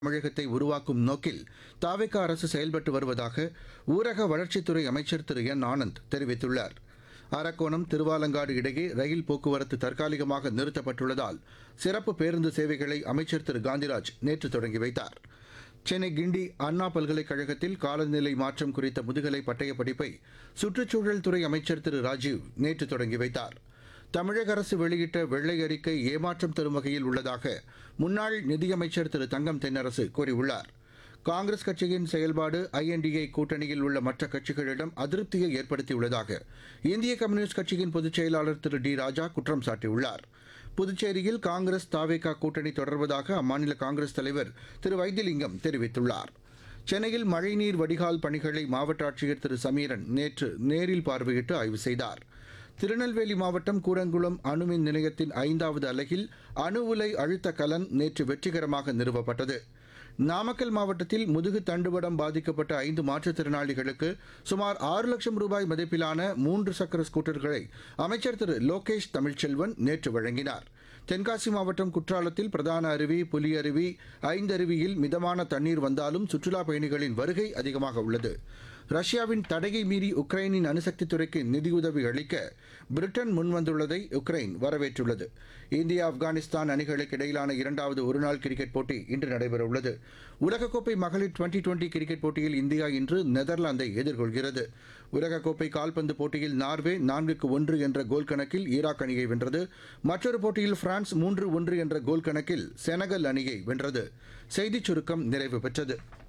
தமிழகத்தை உருவாக்கும் நோக்கில் தாவேகா அரசு செயல்பட்டு வருவதாக ஊரக வளர்ச்சித்துறை அமைச்சர் திரு என் ஆனந்த் தெரிவித்துள்ளார் அரக்கோணம் திருவாலங்காடு இடையே ரயில் போக்குவரத்து தற்காலிகமாக நிறுத்தப்பட்டுள்ளதால் சிறப்பு பேருந்து சேவைகளை அமைச்சர் திரு காந்திராஜ் நேற்று தொடங்கி வைத்தார் சென்னை கிண்டி அண்ணா பல்கலைக்கழகத்தில் காலநிலை மாற்றம் குறித்த முதுகலை பட்டய படிப்பை சுற்றுச்சூழல் துறை அமைச்சர் திரு ராஜீவ் நேற்று தொடங்கி வைத்தார் தமிழக அரசு வெளியிட்ட வெள்ளை அறிக்கை ஏமாற்றம் தரும் வகையில் உள்ளதாக முன்னாள் நிதியமைச்சர் திரு தங்கம் தென்னரசு கூறியுள்ளார் காங்கிரஸ் கட்சியின் செயல்பாடு ஐஎன்டிஏ கூட்டணியில் உள்ள மற்ற கட்சிகளிடம் அதிருப்தியை ஏற்படுத்தியுள்ளதாக இந்திய கம்யூனிஸ்ட் கட்சியின் பொதுச் செயலாளர் திரு டி ராஜா குற்றம் சாட்டியுள்ளார் புதுச்சேரியில் காங்கிரஸ் தாவேகா கூட்டணி தொடர்வதாக அம்மாநில காங்கிரஸ் தலைவர் திரு வைத்திலிங்கம் தெரிவித்துள்ளார் சென்னையில் மழைநீர் வடிகால் பணிகளை மாவட்ட ஆட்சியர் திரு சமீரன் நேற்று நேரில் பார்வையிட்டு ஆய்வு செய்தார் திருநெல்வேலி மாவட்டம் கூடங்குளம் அணுமின் நிலையத்தின் ஐந்தாவது அலகில் அணு உலை அழுத்த கலன் நேற்று வெற்றிகரமாக நிறுவப்பட்டது நாமக்கல் மாவட்டத்தில் முதுகு தண்டுவடம் பாதிக்கப்பட்ட ஐந்து மாற்றுத்திறனாளிகளுக்கு சுமார் ஆறு லட்சம் ரூபாய் மதிப்பிலான மூன்று சக்கர ஸ்கூட்டர்களை அமைச்சர் திரு லோகேஷ் தமிழ்ச்செல்வன் நேற்று வழங்கினார் தென்காசி மாவட்டம் குற்றாலத்தில் பிரதான அருவி புலி அருவி ஐந்தருவியில் மிதமான தண்ணீர் வந்தாலும் சுற்றுலா பயணிகளின் வருகை அதிகமாக உள்ளது ரஷ்யாவின் தடையை மீறி உக்ரைனின் அணுசக்தி துறைக்கு நிதியுதவி அளிக்க பிரிட்டன் முன்வந்துள்ளதை உக்ரைன் வரவேற்றுள்ளது இந்தியா ஆப்கானிஸ்தான் அணிகளுக்கு இடையிலான இரண்டாவது ஒருநாள் கிரிக்கெட் போட்டி இன்று நடைபெறவுள்ளது உலகக்கோப்பை மகளிர் டுவெண்டி டுவெண்டி கிரிக்கெட் போட்டியில் இந்தியா இன்று நெதர்லாந்தை எதிர்கொள்கிறது உலகக்கோப்பை கால்பந்து போட்டியில் நார்வே நான்குக்கு ஒன்று என்ற கோல் கணக்கில் ஈராக் அணியை வென்றது மற்றொரு போட்டியில் பிரான்ஸ் மூன்று ஒன்று என்ற கோல் கணக்கில் செனகல் அணியை வென்றது செய்திச் சுருக்கம் நிறைவு பெற்றது